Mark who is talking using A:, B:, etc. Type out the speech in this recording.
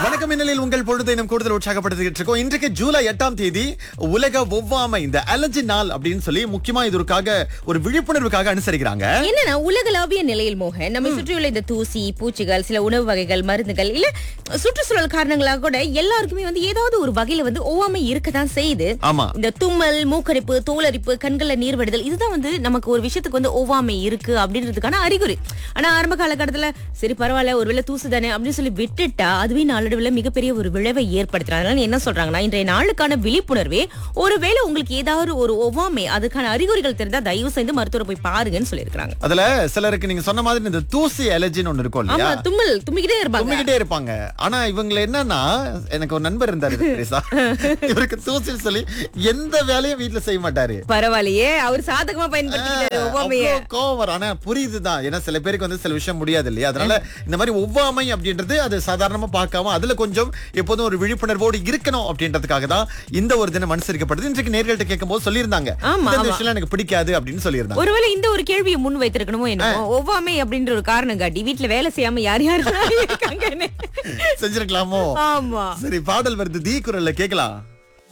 A: வணக்கம் மின்னலில் உங்கள் பொழுதை நம் கூடுதல் உற்சாகப்படுத்திட்டு இருக்கோம் இன்றைக்கு ஜூலை எட்டாம் தேதி உலக ஒவ்வாமை இந்த அலர்ஜி நாள் அப்படின்னு சொல்லி முக்கியமா இதற்காக ஒரு விழிப்புணர்வுக்காக அனுசரிக்கிறாங்க
B: என்னன்னா உலகளாவிய நிலையில் மோகன் நம்ம சுற்றியுள்ள இந்த தூசி பூச்சிகள் சில உணவு வகைகள் மருந்துகள் இல்ல சுற்றுச்சூழல் காரணங்களாக கூட எல்லாருக்குமே வந்து ஏதாவது ஒரு வகையில வந்து ஒவ்வாமை இருக்கதான் செய்யுது
A: ஆமா
B: இந்த தும்மல் மூக்கரிப்பு தோலரிப்பு கண்கள்ல நீர் வடிதல் இதுதான் வந்து நமக்கு ஒரு விஷயத்துக்கு வந்து ஒவ்வாமை இருக்கு அப்படின்றதுக்கான அறிகுறி ஆனா ஆரம்ப காலகட்டத்துல சரி பரவாயில்ல ஒருவேளை தூசு தானே அப்படின்னு சொல்லி விட்டுட்டா அதுவே நாளடைவுல மிகப்பெரிய ஒரு விளைவை ஏற்படுத்துறாங்க அதனால என்ன சொல்றாங்கன்னா இன்றைய நாளுக்கான விழிப்புணர்வே ஒருவேளை உங்களுக்கு ஏதாவது ஒரு ஒவ்வாமை அதுக்கான அறிகுறிகள் தெரிந்தா தயவு செய்து மருத்துவரை போய் பாருங்கன்னு சொல்லியிருக்காங்க
A: அதுல சிலருக்கு நீங்க சொன்ன மாதிரி இந்த தூசி அலர்ஜின்னு ஒண்ணு இருக்கும்
B: ஆமா
A: இல்லையா
B: தும்மல் தும்மிக்கிட்டே இருப்பாங்க
A: தும்மிக்கிட்டே இருப்பாங்க ஆனா இவங்க என்னன்னா எனக்கு ஒரு நண்பர் இருந்தாரு தெரேசா. இவருக்கு தூசின்னு சொல்லி எந்த வேலையும் வீட்டுல செய்ய மாட்டாரு
B: பரவாயில்லையே அவர் சாதகமா பயன்படுத்திக்கிறாரு ஒவ்வாமைய
A: அவ்வளவு கோவம் வரும். ஆனா புரியுதுதான் ஏன்னா சில பேருக்கு வந்து சில விஷயம் முடியாது இல்லையா அதனால இந்த மாதிரி ஒவ்வாமை அப்படின்றது அது சாதாரணமா பார்க்காம அதுல கொஞ்சம் எப்போதும் ஒரு விழிப்புணர்வோடு இருக்கணும் அப்படின்றதுக்காக தான் இந்த ஒரு தினம் அனுசரிக்கப்படுது இன்றைக்கு நேர்கள்ட்ட கேட்கும் போது சொல்லியிருந்தாங்க
B: ஆமா,
A: இந்த
B: ஆமா.
A: விஷயம் எனக்கு பிடிக்காது அப்படின்னு சொல்லியிருந்தாங்க
B: ஒருவேளை இந்த ஒரு கேள்வியை முன் வைத்திருக்கணுமோ என்னமோ ஒவ்வாமை அப்படின்ற ஒரு காரணம் காட்டி வீட்டுல வேலை செய்யாம யார் யார் இருக்காங்கன்னு
A: செஞ்சிருக்கலாமோ
B: ஆமா
A: சரி பாடல் வருது தீ குரல்ல கேட்கலாம்